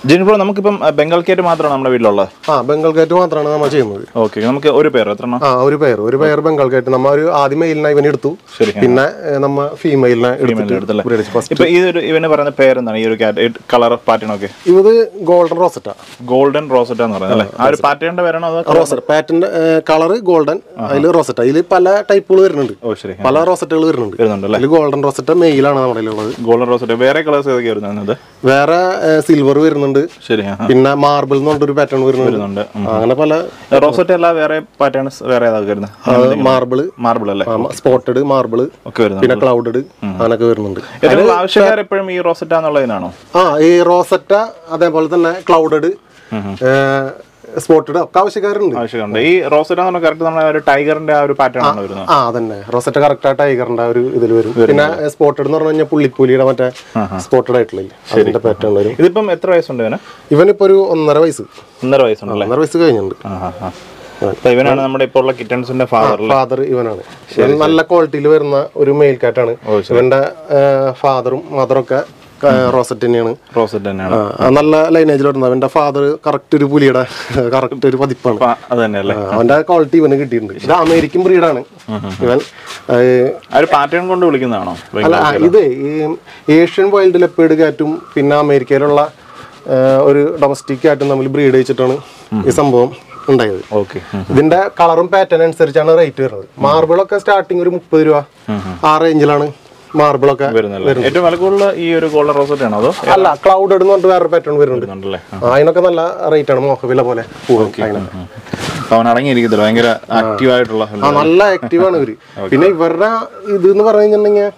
ജിൻ bro നമുക്കിപ്പം ആ, ബംഗാൾ കേറ്റ് മാത്രമാണ് നമ്മുടെ വീട്ടിലുള്ളത് ആ ബംഗാൾ കാറ്റ് മാത്രമാണ് നമ്മൾ ചെയ്യുന്നത് ഓക്കെ നമുക്ക് ഒരു പേര് എത്ര എണ്ണം ആ ഒരു പെയർ ഒരു പെയർ ബംഗാൾ കാറ്റ് നമ്മ ഒരു ആദ്യം മെയിലിനെ ഇവനെ എടുത്തു ശരി. പിന്നെ ഏ, നമ്മ ഫീമെയിലിനെ എടുത്തിട്ട് എടുത്തല്ലേ breed ചെയ്തു. First ഇപ്പൊ ഈ ഒരു ഇവന് പറയുന്ന പേരെന്താണ് ഈ ഒരു കളർ പാറ്റേൺ ഒക്കെ ഇത് ഗോൾഡൻ റോസറ്റ ഗോൾഡൻ റോസറ്റ എന്ന് പറയുന്നത് അല്ലേ ആ ഒരു പാറ്റേണിന്റെ പേരാണോ അതോ റോസറ്റ പാറ്റിന്റെ കളർ ഗോൾഡൻ അതിൽ റോസറ്റ അതിൽ പല ടൈപ്പുകൾ വരുന്നുണ്ട് ഓ ശരി പല റോസറ്റകൾ വരുന്നുണ്ട് വരുന്നുണ്ട് അല്ലേ അതിൽ ഗോൾഡൻ റോസറ്റ മെയിലാണ് നമ്മുടെ കയ്യിലുള്ളത് ഗോൾഡൻ റോസറ്റ വേറെ കളേഴ്സ് ഏതൊക്കെ വരുന്നത് വേറെ സിൽവർ വരുന്നുണ്ട് ശരി ആ പിന്നെ മാർബിൾ എന്ന് പറഞ്ഞൊരു പാറ്റേൺ വരുന്നുണ്ട് വരുന്നുണ്ട് ആ, അങ്ങനെ പല റോസറ്റ അല്ല വേറെ പാറ്റേൺസ് വേറെ ഏതൊക്കെ വരുന്നത് മാർബിള് മാർബിൾ അല്ലേ സ്പോട്ടഡ് മാർബിള് ഒക്കെ വരുന്നുണ്ട് പിന്നെ ക്ലൗഡഡ് അങ്ങനൊക്കെ വരുന്നുണ്ട് ഏറ്റവും ആവശ്യക്കാർ എപ്പോഴും ഈ റോസറ്റ എന്നുള്ളതിനാണോ ആ ഈ റോസറ്റ അതേപോലെ തന്നെ ക്ലൗഡഡ് സ്പോട്ടഡ് ഒക്കെ ആവശ്യക്കാരുണ്ട് ആവശ്യമുണ്ട് ഈ റോസറ്റ എന്ന് പറഞ്ഞാൽ കറക്റ്റ് നമ്മുടെ ഒരു ടൈഗറിന്റെ ആ ഒരു പാറ്റേൺ ആണ് വരുന്നത് ആ അതന്നെ റോസറ്റ കറക്റ്റ് ആ ടൈഗറിന്റെ ആ ഒരു ഇതിൽ വരും പിന്നെ സ്പോട്ടഡ് എന്ന് പറഞ്ഞു കഴിഞ്ഞാൽ പുള്ളിപ്പൂലിയുടെ മറ്റേ സ്പോട്ടഡ് ആയിട്ടുള്ള അതിന്റെ പാറ്റേൺ വരും ഇതിപ്പം എത്ര വയസ്സുണ്ട് ഇവന് ഇവനിപ്പോ ഒരു ഒന്നര വയസ്സ് ഒന്നര വയസ്സുണ്ടല്ലേ ഒന്നര വയസ്സ് കഴിഞ്ഞിട്ടുണ്ട് ആ ആ ആ അപ്പൊ ഇവനാണ് നമ്മുടെ ഇപ്പോൾ ഉള്ള കിറ്റൺസിന്റെ ഫാദർ ഫാദർ ഇവനാണ് ഇവൻ നല്ല ക്വാളിറ്റിയിൽ വരുന്ന ഒരു മെയിൽ കാറ്റാണ് ഇവന്റെ ഫാദറും മദറും ഒക്കെ റോസറ്റ് തന്നെയാണ് റോസറ്റ് തന്നെയാണ് ആ, ആ നല്ല ലൈനേജിൽ വരുന്നത് അവന്റെ ഫാദർ കറക്റ്റ് ഒരു പുലിയുടെ കറക്റ്റ് ഒരു പതിപ്പാണ് അപ്പൊ അത് തന്നെയല്ലേ ആ, അവന്റെ ക്വാളിറ്റി ഇവന് കിട്ടിയിട്ടുണ്ട് ഇത് അമേരിക്കൻ ബ്രീഡാണ് ഇവൻ ഏഹ്, ആ ഒരു പാറ്റേൺ കൊണ്ട് വിളിക്കുന്നതാണോ അല്ല ആ, ഇത് ഈ ഏഷ്യൻ വൈൽഡ് ലെപ്പേഡ് കാറ്റും പിന്നെ അമേരിക്കയിലുള്ള ഏഹ്, ഒരു ഡൊമസ്റ്റിക് കാറ്റും തമ്മിൽ ബ്രീഡ് വെച്ചിട്ടാണ് ഈ സംഭവം ഉണ്ടായത് ഓക്കെ ഇതിന്റെ കളറും പാറ്റേൺ അനുസരിച്ചാണ് റേറ്റ് വരുന്നത് മാർബിളൊക്കെ സ്റ്റാർട്ടിങ് ഒരു മുപ്പത് രൂപ ആ റേഞ്ചിലാണ് മാർബിളൊക്കെ വരുന്നല്ലേ ഏറ്റവും വില കൂടുതൽ ഈ ഒരു ഗോൾഡൻ റോസറ്റ് ആണോ അതോ അല്ല ക്ലൗഡഡ് എന്ന് പറഞ്ഞിട്ട് വേറെ പാറ്റേൺ വരുന്നുണ്ട് ഉണ്ടല്ലേ ആ, അതിനൊക്കെ നല്ല റേറ്റ് ആണ് മോഹവില പോലെ പോകും അതിനൊക്കെ അവൻ അടങ്ങിയിരിക്കത്തില്ല ഭയങ്കര ആക്റ്റീവ് ആയിട്ടുള്ള ആ നല്ല ആക്റ്റീവ് ആണ് ഇവര് പിന്നെ ഇവരുടെ ഇത് എന്ന് പറഞ്ഞു കഴിഞ്ഞിട്ടുണ്ടെങ്കിൽ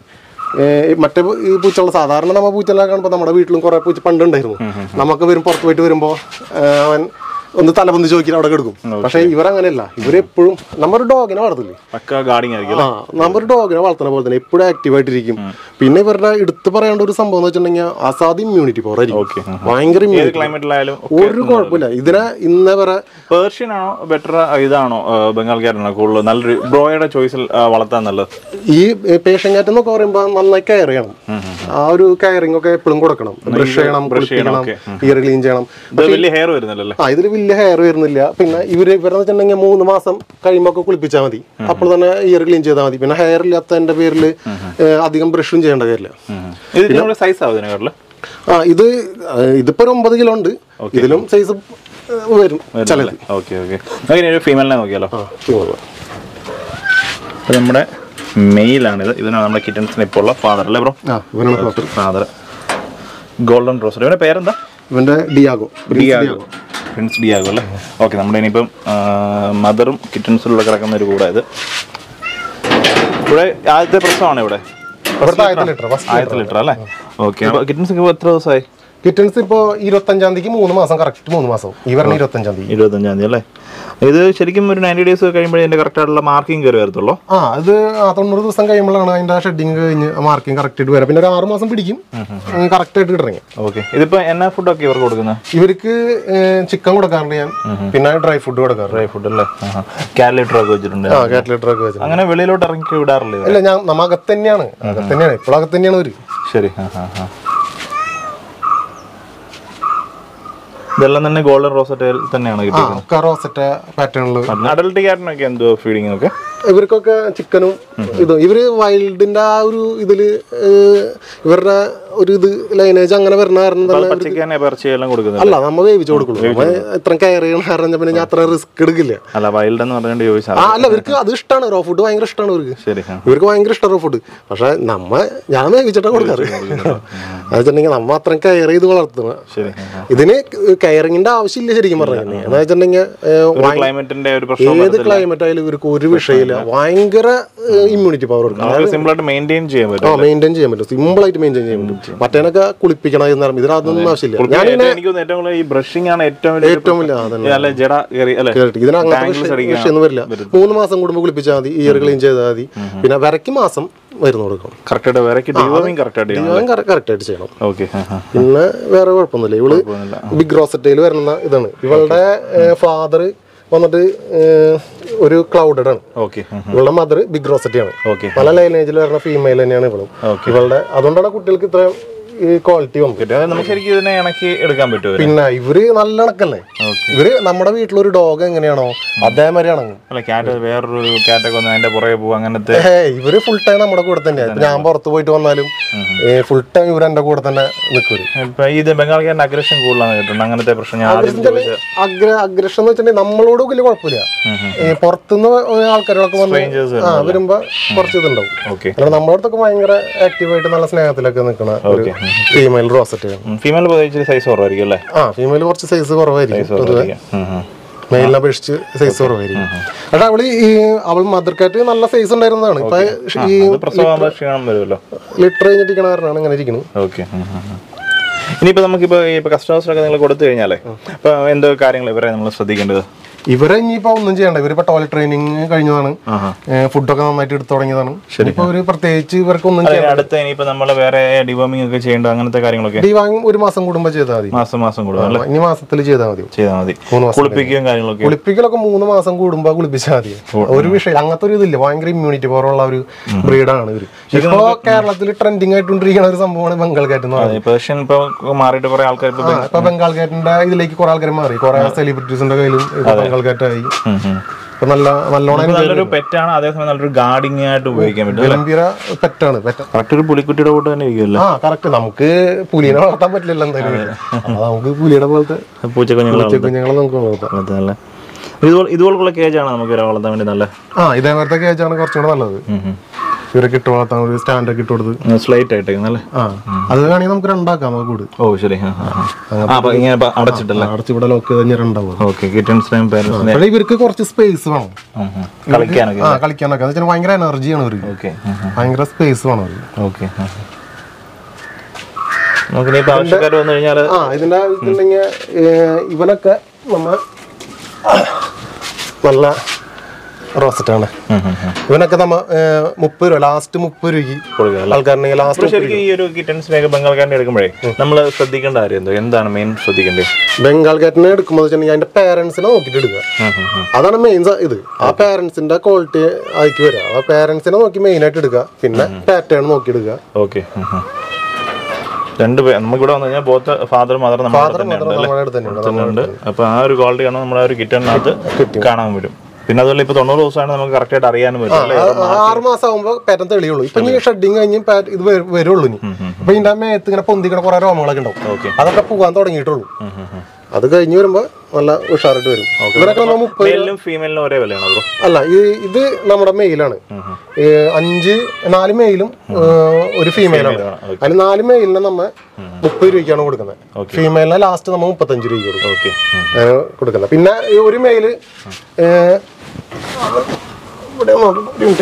മറ്റേ ഈ പൂച്ചകൾ സാധാരണ നമ്മ പൂച്ചകളെ കാണുമ്പോൾ നമ്മുടെ വീട്ടിലും കുറെ പൂച്ച പണ്ടുണ്ടായിരുന്നു നമുക്ക് വരും പുറത്ത് പോയിട്ട് വരുമ്പോ ഏ, അവൻ ഒന്ന് തലബന്ധി ചോദിക്കാൻ അവിടെ കിടക്കും പക്ഷെ ഇവരങ്ങനെയല്ല ഇവരെപ്പോഴും നമ്മൊരു ഡോഗിനെ വളർത്തില്ലേ പക്ക ഗാർഡിങ് ആയിരിക്കും ആ നമ്മൊരു ഡോഗിനെ വളർത്തുന്ന പോലെ തന്നെ എപ്പോഴും ആക്റ്റീവ് ആയിട്ടിരിക്കും പിന്നെ ഇവരുടെ എടുത്ത് പറയേണ്ട ഒരു സംഭവം എന്ന് വെച്ചിട്ടുണ്ടെങ്കിൽ അസാധ് ഇമ്മ്യൂണിറ്റി പവർ ആയിരിക്കും ഓക്കെ ഭയങ്കര ഏത് ഇമ്മ്യൂണിറ്റി ക്ലൈമറ്റിലായാലും ഒരു കുഴപ്പമില്ല ഇതിനെ ഇന്നേ വരെ പേർഷ്യൻ ആണോ ബെറ്റർ ഇതാണോ ബംഗാൾ ക്യാറ്റാണോ കൂടുതൽ നല്ലൊരു ബ്രോയുടെ ചോയ്സിൽ വളർത്താൻ നല്ലത് ഈ പേഷ്യൻ കാറ്റ് എന്നൊക്കെ പറയുമ്പോൾ നന്നായി കെയർ ചെയ്യണം ആ ഒരു കെയറിംഗ് ഒക്കെ എപ്പോഴും കൊടുക്കണം ബ്രഷ് ചെയ്യണം കുളിപ്പിക്കണം ഇയർ ക്ലീൻ ചെയ്യണം ഇത് വലിയ ഹെയർ വരുന്നില്ലല്ലേ ആ ഇതിൽ വലിയ ഹെയർ വരുന്നില്ല പിന്നെ ഇവര് ഇവരെന്ന് വെച്ചിട്ടുണ്ടെങ്കിൽ മൂന്ന് മാസം കഴിയുമ്പോൾ ഒക്കെ കുളിപ്പിച്ചാൽ മതി അപ്പോൾ തന്നെ ഇയർ ക്ലീൻ ചെയ്താൽ മതി പിന്നെ ഹെയർ ഇല്ലാത്തതിന്റെ പേരിൽ അധികം ബ്രഷും ചെയ്യേണ്ട കാര്യമില്ല ഇത് നമ്മുടെ സൈസ് ആവും ഇതിനെക്കാട്ടില് ആ ഇത് ആ, ഇതിപ്പോ ഒരു ഒമ്പത് കിലോ ഉണ്ട് ഇതിലും സൈസ് വരും ചിലത് ഓക്കെ ഓക്കെ അങ്ങനെ ഒരു ഫീമെയിലിനെ നോക്കിയാലോ ആ ചുവന്ന. ഇത് നമ്മുടെ മെയിലാണിത് ഇതിനാണ് നമ്മുടെ കിറ്റൻസിന് ഇപ്പോൾ ഉള്ള ഫാദർ അല്ലേ ബ്രോ ആ ഇവനാണ് ഫാദർ ഗോൾഡൻ റോസർ ഇവന്റെ പേരെന്താ ഇവന്റെ ഡിയാഗോ ഡിയാഗോ പ്രിൻസ് ഡിയാഗോ അല്ലേ ഓക്കെ നമ്മുടെ ഇനിയിപ്പം മദറും കിറ്റൻസിലുള്ള കിടക്കുന്ന ഒരു കൂടെ ഇത് ഇവിടെ ആദ്യത്തെ പ്രശ്നമാണ് ഇവിടെ ഇവിടുത്തെ ആയിരത്തി ലിറ്റർ ഫസ്റ്റ് ആയിരത്തി ലിറ്റർ അല്ലേ ഓക്കെ അപ്പോൾ കിറ്റൻസ് ഇപ്പോൾ എത്ര ദിവസമായി കിറ്റൻസ് ഇപ്പോ ഇരുപത്തഞ്ചാം തീയതിക്ക് മൂന്ന് മാസം കറക്റ്റ് മൂന്ന് മാസം ഈ പറഞ്ഞ ഇരുപത്തഞ്ചാം തീയതി ഇരുപത്തഞ്ചാം തീയതി അല്ലേ ഇത് ശരിക്കും ഒരു നയൻറ്റി ഡേയ്സ് കഴിയുമ്പോഴേ ഇതിന്റെ കറക്റ്റ് ആയിട്ടുള്ള മാർക്കിംഗ് കയറി വരത്തുള്ളൂ ആ ഇത് ആ തൊണ്ണൂറ് ദിവസം കഴിയുമ്പോഴാണ് അതിന്റെ ഷെഡിങ് കഴിഞ്ഞ് മാർക്കിംഗ് കറക്റ്റ് ആയിട്ട് വരാം പിന്നെ ഒരു ആറ് മാസം പിടിക്കും കറക്റ്റ് ആയിട്ട് കിട്ടണമെങ്കിൽ ഓക്കെ ഇതിപ്പോ എന്നാ ഫുഡൊക്കെ ഇവർക്ക് കൊടുക്കുന്നത് ഇവർക്ക് ചിക്കൻ കൊടുക്കാറുണ്ട് ഞാൻ പിന്നെ ഡ്രൈ ഫുഡ് കൊടുക്കാറുണ്ട് ഡ്രൈ ഫുഡ് അല്ലേ കാൽ ലിറ്റർ ഒക്കെ വെച്ചിട്ടുണ്ട് ആ കാറ്റ് ലിറ്റർ ഒക്കെ വെച്ചിട്ട് അങ്ങനെ വെളിയിലോട്ട് ഇറങ്ങി വിടാറില്ല ഇത്? അല്ല ഞാൻ നമ്മ അകത്ത് തന്നെയാണ് അകത്ത് തന്നെയാണ് ഇപ്പോഴും അകത്ത് തന്നെയാണ് ഒരു ശരി ആ ആ ആ ഇതെല്ലാം തന്നെ ഗോൾഡൻ റോസറ്റയിൽ തന്നെയാണ് ആ കിട്ടിയത് ഒക്കെ റോസറ്റ പാറ്റേണിൽ അഡൽട്ട് ക്യാറ്റിനൊക്കെ എന്തോ ഫീഡിങ് ഒക്കെ ഇവർക്കൊക്കെ ചിക്കനും ഇതും ഇവര് വൈൽഡിന്റെ ആ ഒരു ഇതില് ഏഹ്, ഇവരുടെ ഒരു ഇത് ലൈനേജ് അങ്ങനെ വരുന്ന കാരണം തന്നെ പച്ചക്കാനെ പറിച്ച് എല്ലാം കൊടുക്കുന്നത് അല്ല നമ്മ വേവിച്ചു കൊടുക്കുള്ളൂ നമ്മ ഇത്ര കെയർ ചെയ്യണ കാരണം പിന്നെ ഞാൻ അത്ര റിസ്ക് എടുക്കില്ല അല്ല വൈൽഡ് എന്ന് പറഞ്ഞുകൊണ്ട് ചോദിച്ചാൽ ആ അല്ല ഇവർക്ക് അത് ഇഷ്ടമാണ് റോ ഫുഡ് ഭയങ്കര ഇഷ്ടമാണ് ഇവർക്ക് ശരി ആ ഇവർക്ക് ഭയങ്കര ഇഷ്ടമാണ് റോ ഫുഡ് പക്ഷെ നമ്മ ഞാൻ വേവിച്ചിട്ടാ കൊടുക്കാറ് അത് വെച്ചിട്ടുണ്ടെങ്കിൽ നമ്മ അത്രയും കെയർ ചെയ്ത് വളർത്തുക ശരി ആ, ആ. ഇതിന് കെയറിങ്ങിന്റെ ആവശ്യമില്ല ശരിക്കും പറഞ്ഞു എന്ന് വെച്ചിട്ടുണ്ടെങ്കിൽ ഏഹ്, ഒരു ക്ലൈമറ്റിന്റെ ഒരു പ്രശ്നം ഏത് ക്ലൈമറ്റ് ആയാലും ഇവർക്ക് ഒരു വിഷയമില്ല ഭയങ്കര ഇമ്മ്യൂണിറ്റി പവർ കൊടുക്കും നമുക്ക് സിമ്പിൾ ആയിട്ട് മെയിൻറ്റെയിൻ ചെയ്യാൻ പറ്റും ആ മെയിൻറ്റെയിൻ ചെയ്യാൻ പറ്റും സിമ്പിൾ ആയിട്ട് മെയിൻറ്റെയിൻ ചെയ്യാൻ പറ്റും മറ്റേനൊക്കെ കുളിപ്പിക്കണം എന്ന് പറയുമ്പോൾ ഇതിനതൊന്നും ആവശ്യമില്ല ഞാൻ ഏറ്റവും- എനിക്ക് തോന്നുന്നു ഏറ്റവും കൂടുതൽ ഈ ബ്രഷിംഗ് ആണ് ഏറ്റവും വലിയ ഏറ്റവും വലിയ അതന്നെ അല്ല ജട കയറി അല്ലെ കേട്ടിട്ട് ഇതിന് അങ്ങനത്തെ വിഷയം- വിഷയമൊന്നും വരില്ല മൂന്ന് മാസം കൂടുമ്പോൾ കുളിപ്പിച്ചാൽ മതി ഇയർ ക്ലീൻ ചെയ്താൽ മതി പിന്നെ വിരക്ക് മാസം മരുന്ന് കൊടുക്കണം കറക്റ്റ് ആയിട്ട് വിറക്കി ഡിവോമിങ് കറക്റ്റ് ആയിട്ട് ചെയ്യണം ഞാൻ കറക്റ്റ് ആയിട്ട് ചെയ്യണം ഓക്കെ പിന്നെ വേറെ കുഴപ്പമൊന്നുമില്ല ഇവള് ബിഗ് റോസറ്റയിൽ വരുന്ന ഇതാണ് ഇവളുടെ ഫാദർ വന്നിട്ട് ഏഹ്, ഒരു ക്ലൗഡഡ് ആണ് ഓക്കെ ഇവളുടെ മദർ ബിഗ് റോസറ്റി ആണ് ഓക്കെ പല ലൈനേജിൽ വരുന്ന ഫീമെയിൽ തന്നെയാണ് ഇവളും Okay. ഇവളുടെ അതുകൊണ്ടാണ് കുട്ടികൾക്ക് ഇത്ര ക്വാളിറ്റി വന്നു കിട്ടും അത് നമുക്ക് ശരിക്കും ഇതിനെ ഇണക്കി എടുക്കാൻ പറ്റുമോ ഇതിനെ? പിന്നെ ഇവര് നല്ല ഇണക്കല്ലേ Okay. ഇവര് നമ്മുടെ വീട്ടിലൊരു ഡോഗ് എങ്ങനെയാണോ അതേമാതിരി ഇണങ്ങും അല്ല ക്യാറ്റ് വേറൊരു ക്യാറ്റൊക്കെ വന്ന് അതിന്റെ പുറകെ പോകും അങ്ങനത്തെ ഏ ഇവര് ഫുൾ ടൈം നമ്മുടെ കൂടെ തന്നെയാണ് ഇപ്പൊ ഞാൻ പുറത്ത് പോയിട്ട് വന്നാലും ഫുൾ ടൈം ഇവർ എന്റെ കൂടെ തന്നെ നിൽക്കും ഇപ്പൊ ഇത് ബംഗാൾ ക്യാറ്റിന്റെ അഗ്രഷൻ കൂടുതലാണ് കേട്ടിട്ടുണ്ട് അങ്ങനത്തെ പ്രശ്നം ഞാൻ ആദ്യം ചോദിച്ചത് അഗ്ര അഗ്രഷൻ എന്ന് വെച്ചിട്ടുണ്ടെങ്കിൽ നമ്മളോട് വലിയ കുഴപ്പമില്ല ഈ പുറത്തുനിന്ന് ആൾക്കാരൊക്കെ വന്ന് Strangers ആ വരുമ്പോ കുറച്ച് ഇതുണ്ടാവും ഓക്കെ അല്ലാതെ നമ്മുടെ അടുത്തൊക്കെ ഭയങ്കര ആക്റ്റീവായിട്ട് നല്ല സ്നേഹത്തിലൊക്കെ നിൽക്കുന്ന ഒരു ഫീമെയിൽ റോസറ്റ് ഫീമെയിൽ പ്രത്യേകിച്ച് സൈസ് കുറവായിരിക്കും അല്ലേ ആ ഫീമെയിൽ കുറച്ച് സൈസ് കുറവായിരിക്കും പൊതുവെ കുറവായിരിക്കും. ഉം, ഉം. മെയിലിനെ അപേക്ഷിച്ച് സൈസ് കുറവായിരിക്കും പക്ഷെ അവള് ഈ അവൾ മദർ കാറ്റ് നല്ല സൈസ് ഉണ്ടായിരുന്നതാണ് ഇപ്പൊ ഈ അത് പ്രസവമാകുമ്പോൾ ക്ഷീണം വരുമല്ലോ ലിറ്റർ കഴിഞ്ഞിരിക്കണ കാരണമാണ് ഇങ്ങനെ ഇരിക്കുന്നത് ഓക്കെ ഇനിയിപ്പോ നമുക്കിപ്പോ ഇപ്പൊ കസ്റ്റമേഴ്സിനൊക്കെ നിങ്ങൾ കൊടുത്തു കഴിഞ്ഞാലേ അപ്പൊ എന്തോ കാര്യങ്ങൾ ഇവരെ നമ്മൾ ശ്രദ്ധിക്കേണ്ടത് ഇവരെ ഇനിയിപ്പോ ഒന്നും ചെയ്യണ്ട ഇവരിപ്പോ ടോയ്ലറ്റ് ട്രെയിനിങ് കഴിഞ്ഞതാണ് ആഹാ. ഫുഡൊക്കെ നന്നായിട്ട് എടുത്തു തുടങ്ങിയതാണ് ഇപ്പൊ ഒരു പ്രത്യേകിച്ച് ഇവർക്ക് ഒന്നും അതിന് അടുത്ത ഇനിയിപ്പോ നമ്മൾ വേറെ ഡിവോമിംഗ് ഒക്കെ ചെയ്യേണ്ട അങ്ങനത്തെ കാര്യങ്ങളൊക്കെ ഡി വാങ്ങി ഒരു മാസം കൂടുമ്പോ ചെയ്താൽ മതി മാസം മാസം കൂടും അല്ലേ ഇനി മാസത്തിൽ ചെയ്താൽ മതി ചെയ്താൽ മതി മൂന്ന് മാസം കുളിപ്പിക്കുകയും കാര്യങ്ങളൊക്കെ കുളിപ്പിക്കലൊക്കെ മൂന്ന് മാസം കൂടുമ്പോ കുളിപ്പിച്ചാൽ മതി ഒരു വിഷയം അങ്ങനത്തെ ഒരു ഇതില്ല ഭയങ്കര ഇമ്മ്യൂണിറ്റി പവർ ഉള്ള ഒരു ബ്രീഡാണ് ഇവര് ഇപ്പോ കേരളത്തിൽ ട്രെൻഡിങ് ആയിട്ടൊണ്ടിരിക്കുന്ന ഒരു സംഭവമാണ് ബംഗാൾ കാറ്റ് എന്ന് പറയുന്നത് പേർഷ്യൻ ഇപ്പൊ മാറിയിട്ട് കുറെ ആൾക്കാർ ഇപ്പൊ ആ, ഇപ്പൊ ബംഗാൾ കാറ്റിന്റെ ഇതിലേക്ക് കുറെ ആൾക്കാർ മാറി കുറെ സെലിബ്രിറ്റീസിന്റെ കയ്യിലും ഇപ്പൊ ബംഗാൾ കാറ്റായി ഉം, ഉം. ഇപ്പൊ നല്ല നല്ലോണം നല്ലൊരു പെറ്റാണ് അതേസമയം നല്ലൊരു ഗാർഡിങ് ആയിട്ട് ഉപയോഗിക്കാൻ പറ്റും ഗംഭീര പെറ്റാണ് പെറ്റ കറക്റ്റ് ഒരു പുലിക്കുട്ടിയുടെ കൂട്ട് തന്നെ ഇരിക്കുമല്ലോ ആ കറക്റ്റ് നമുക്ക് പുലിനെ വളർത്താൻ പറ്റില്ലല്ലോ എന്തായാലും അപ്പൊ നമുക്ക് പുലിയുടെ പോലത്തെ പൂച്ചക്കുഞ്ഞുങ്ങളാണ് കുഞ്ഞുങ്ങളെ നമുക്ക് വളർത്താം വളർത്താൻ നല്ല ഇതുപോലെ ഇതുപോലുള്ള കേജാണ് നമുക്ക് ഇവരെ വളർത്താൻ വേണ്ടി നല്ല ആ ഇതേപോലത്തെ കേജാണ് കുറച്ചും കൂടെ നല്ലത് ഇവരൊക്കെ ഇട്ട് വളർത്താൻ ഒരു സ്റ്റാൻഡൊക്കെ ഇട്ട് കൊടുത്ത് സ്ലൈറ്റ് ആയിട്ട് നല്ല ആ അത് വേണമെങ്കിൽ നമുക്ക് രണ്ടാക്കാം നമുക്ക് കൂട് ഓ ശരി ആ, ആ, ആ. ആ, അപ്പൊ ഇങ്ങനെ ഇപ്പൊ അടച്ചിട്ടല്ലേ അടച്ച് ഇവിടെ ലോക്ക് കഴിഞ്ഞ രണ്ടാവും ഓക്കെ കിറ്റൻസിനെയും പേരൻസിനെ പക്ഷേ ഇവർക്ക് കുറച്ച് സ്പേസ് വേണം കളിക്കാനൊക്കെ ആ കളിക്കാനൊക്കെ എന്ന് വെച്ചാൽ ഭയങ്കര എനർജിയാണ് ഇവർക്ക് ഓക്കെ ഭയങ്കര സ്പേസ് വേണം അവർക്ക് ഓക്കെ നമുക്ക് ഇനിയിപ്പോ ആവശ്യക്കാർ വന്നു കഴിഞ്ഞാൽ ആ ഇതിന്റെ ഇതുണ്ടെങ്കിൽ ഇവനൊക്കെ നമ്മ നല്ല റോസറ്റാണ് ഇവനൊക്കെ നമ്മ ഏഹ്, മുപ്പത് രൂപ ലാസ്റ്റ് മുപ്പത് രൂപയ്ക്ക് കൊടുക്കുക ആൾക്കാരുണ്ടെങ്കിൽ ലാസ്റ്റ് ശരിക്കും ഈ ഒരു കിറ്റൻസിനെയൊക്കെ ബംഗാൾ കാരനെ എടുക്കുമ്പോഴേ നമ്മൾ ശ്രദ്ധിക്കേണ്ട കാര്യം എന്തോ എന്താണ് മെയിൻ ശ്രദ്ധിക്കേണ്ടത് ബംഗാൾ കാറ്റിനെ എടുക്കുമ്പോൾ വെച്ചിട്ടുണ്ടെങ്കിൽ അതിന്റെ പേരൻസിനെ നോക്കിയിട്ട് എടുക്കുക അതാണ് മെയിൻ ഇത് ആ പേരൻസിന്റെ ക്വാളിറ്റി ആയിക്ക് വരിക ആ പേരൻസിനെ നോക്കി മെയിൻ ആയിട്ട് എടുക്കുക പിന്നെ പാറ്റേൺ നോക്കി എടുക്കുക ഓക്കെ രണ്ട് പേര് നമുക്കിവിടെ വന്നു കഴിഞ്ഞാൽ ബോത്ത് ഫാദർ മദർ നമ്മുടെ ഫാദർ തന്നെ മാത്രം നമ്മുടെ അടുത്ത് തന്നെയുണ്ട് ഉണ്ട് അപ്പൊ ആ ഒരു ക്വാളിറ്റിയാണ് നമ്മുടെ ആ ഒരു കിറ്റണിനകത്ത് കാണാൻ പറ്റും പിന്നെ അതുപോലെ ഇപ്പൊ തൊണ്ണൂറ് ദിവസമാണ് നമുക്ക് കറക്റ്റ് ആയിട്ട് അറിയാനും പറ്റും അല്ലേ? ആ- ആറ് മാസം ആകുമ്പോൾ പാറ്റേൺ തെളിയുള്ളൂ ഇപ്പൊ ഇനി ഷെഡിങ് കഴിഞ്ഞ് പാറ്റ് ഇത് വരു- വരുള്ളൂ ഇനി ഇപ്പൊ ഇതിന്റെ മേത്ത് ഇങ്ങനെ പൊന്തിക്കണ കുറെ രോമങ്ങളൊക്കെ ഉണ്ടാവും ഓക്കെ അതൊക്കെ പോകാൻ തുടങ്ങിയിട്ടുള്ളൂ അത് കഴിഞ്ഞ് വരുമ്പോ നല്ല ഉഷാറായിട്ട് വരും ഇവരൊക്കെ നമ്മൾ മുപ്പത് മെയിലിനും ഫീമെയിലിനും ഒരേ വിലയാണോ ബ്രോ അല്ല ഈ ഇത് നമ്മുടെ മെയിലാണ് ഏ, അഞ്ച് നാല് മെയിലും ഏ, ഒരു ഫീമെയിലാണ് അതിന് നാല് മെയിലിനെ നമ്മ മുപ്പത് രൂപയ്ക്കാണ് കൊടുക്കുന്നത് ഫീമെയിലിനെ ലാസ്റ്റ് നമ്മ മുപ്പത്തഞ്ച് രൂപയ്ക്ക് കൊടുക്കും ഓക്കെ ആണ് കൊടുക്കുന്നത് പിന്നെ ഈ ഒരു മെയില് ഏ, ഇവിടെ നോക്ക്, ഒരു മിനിറ്റ്.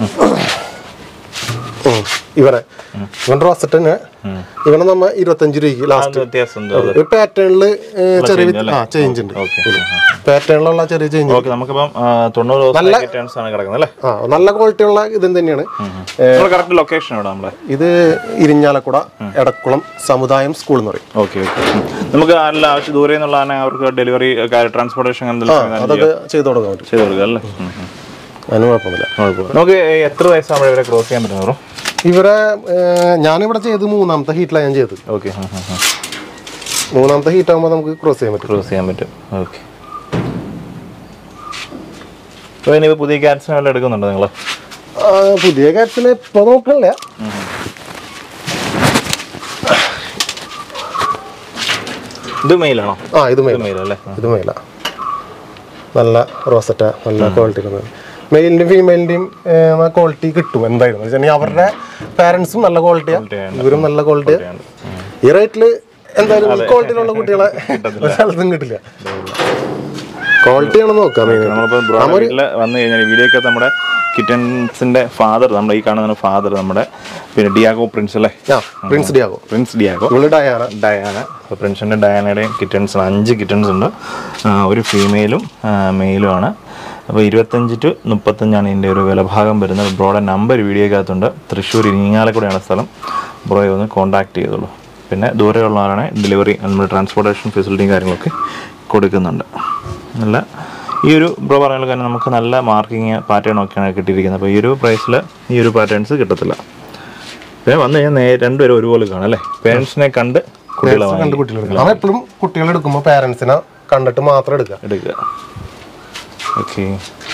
ഉം, ഇവനെ ഇവന്റെ റോസറ്റ് തന്നെ ഇവനെ നമ്മ ഇരുപത്തഞ്ച് രൂപയ്ക്ക് ലാസ്റ്റ് വ്യത്യാസം ഉണ്ടോ ഒരു പാറ്റേണില് ചെറിയ വ്യത്യ- ആ ചേഞ്ച് ഉണ്ട് ഓക്കെ പാറ്റേണിലുള്ള ചെറിയ ചേഞ്ച് ഓക്കെ നമുക്കിപ്പം ആ, തൊണ്ണൂറ് ദിവസം കിറ്റൺസ് ആണ് കിടക്കുന്നത് അല്ലേ ആ നല്ല ക്വാളിറ്റി ഉള്ള ഇതും തന്നെയാണ് നമ്മൾ കറക്റ്റ് ലൊക്കേഷൻ എവിടെ നമ്മളെ ഇത് ഇരിഞ്ഞാലക്കുട എടക്കുളം സമുദായം സ്കൂൾ എന്ന് പറയും ഓക്കെ ഓക്കെ നമുക്ക് നല്ല ആവശ്യം ദൂരെ നിന്നുള്ള അവർക്ക് ഡെലിവറി ട്രാൻസ്പോർട്ടേഷൻ എന്തെങ്കിലും അതൊക്കെ ചെയ്തു കൊടുക്കാൻ പറ്റും ചെയ്ത് കൊടുക്കുക അല്ലേ ഉം, ഉം. അതിന് കുഴപ്പമില്ല കുഴപ്പമില്ല. നമുക്ക് എത്ര വയസ്സാകുമ്പോൾ ഇവരെ ക്രോസ് ചെയ്യാൻ പറ്റും ബ്രോ ഇവരെ ഏഹ്, ഞാനിവിടെ ചെയ്ത് മൂന്നാമത്തെ ഹീറ്റിലാണ് ഞാൻ ചെയ്തത് ഓക്കെ മൂന്നാമത്തെ ഹീറ്റ് ആകുമ്പോൾ നമുക്ക് ക്രോസ് ചെയ്യാൻ പറ്റും ക്രോസ് ചെയ്യാൻ പറ്റും ഓക്കെ അപ്പോൾ ഇനി പുതിയ ക്യാറ്റ്സിനെ വല്ല എടുക്കുന്നുണ്ടോ നിങ്ങൾ ആ, പുതിയ കാറ്റ്സിനെ ഇപ്പൊ നോക്കണില്ല ഇത് മെയിലാണോ ആ ഇത് മെയിൽ മെയിൽ അല്ലേ ഇത് മെയില നല്ല റോസറ്റ നല്ല ക്വാളിറ്റി മെയിലിന്റെയും ഫീമെയിലിന്റെയും ക്വാളിറ്റി കിട്ടും എന്തായാലും എന്ന് വെച്ചിട്ടുണ്ടെങ്കിൽ അവരുടെ പാരന്റ്സും നല്ല ക്വാളിറ്റിയാണ് Quality ഇവരും നല്ല ക്വാളിറ്റിയാണ് ഈ റേറ്റില് എന്തായാലും ഈ ക്വാളിറ്റിയിലുള്ള കുട്ടികളെ ഒരു സ്ഥലത്തും കിട്ടില്ല ക്വാളിറ്റിയാണ് നോക്കാം മെയിൻ നമ്മളിപ്പോൾ ബ്രോ വീട്ടിൽ വന്നു കഴിഞ്ഞാൽ വീഡിയോക്കകത്ത് നമ്മുടെ കിറ്റൻസിന്റെ ഫാദർ നമ്മുടെ ഈ കാണുന്ന ഫാദർ നമ്മുടെ പിന്നെ ഡിയാഗോ പ്രിൻസ് അല്ലേ ആ പ്രിൻസ് ഡിയാഗോ പ്രിൻസ് ഡിയാഗോ ഇവള് ഡയാന ഡയാന അപ്പോൾ പ്രിൻസിൻ്റെ ഡയാനയുടെയും കിറ്റൻസ് അഞ്ച് കിറ്റൻസ് ഉണ്ട് ആ, ഒരു ഫീമെയിലും മെയിലുമാണ് അപ്പോൾ ഇരുപത്തഞ്ച് ടു മുപ്പത്തഞ്ചാണ് ഇതിൻ്റെ ഒരു വിലഭാഗം വരുന്നത് ബ്രോയുടെ നമ്പർ വീഡിയോക്കകത്തുണ്ട് തൃശ്ശൂർ ഇരിങ്ങാലക്കുടയാണ് സ്ഥലം ബ്രോയെ ഒന്ന് കോൺടാക്ട് ചെയ്തോളൂ പിന്നെ ദൂരെയുള്ളവരാണ് ഡെലിവറി നമ്മൾ ട്രാൻസ്പോർട്ടേഷൻ ഫെസിലിറ്റിയും കാര്യങ്ങളൊക്കെ കൊടുക്കുന്നുണ്ട് നല്ല ഈ ഒരു ബ്രോ പറഞ്ഞ കാരണം നമുക്ക് നല്ല മാർക്കിങ് പാറ്റേൺ ഒക്കെയാണ് കിട്ടിയിരിക്കുന്നത് അപ്പോൾ ഈ ഒരു പ്രൈസിൽ ഈ ഒരു പാറ്റേൺസ് കിട്ടത്തില്ല പിന്നെ വന്നു കഴിഞ്ഞാൽ നേ രണ്ടുപേരും ഒരുപോലെ കാണാം അല്ലേ പേരൻസിനെ കണ്ട് കുട്ടികളെ വാങ്ങി കണ്ട് കുട്ടികൾ എടുക്കുക നമ്മൾ എപ്പോഴും കുട്ടികളെ എടുക്കുമ്പോൾ പാരന്റ്സിനെ കണ്ടിട്ട് മാത്രം എടുക്കുക എടുക്കുക ഓക്കെ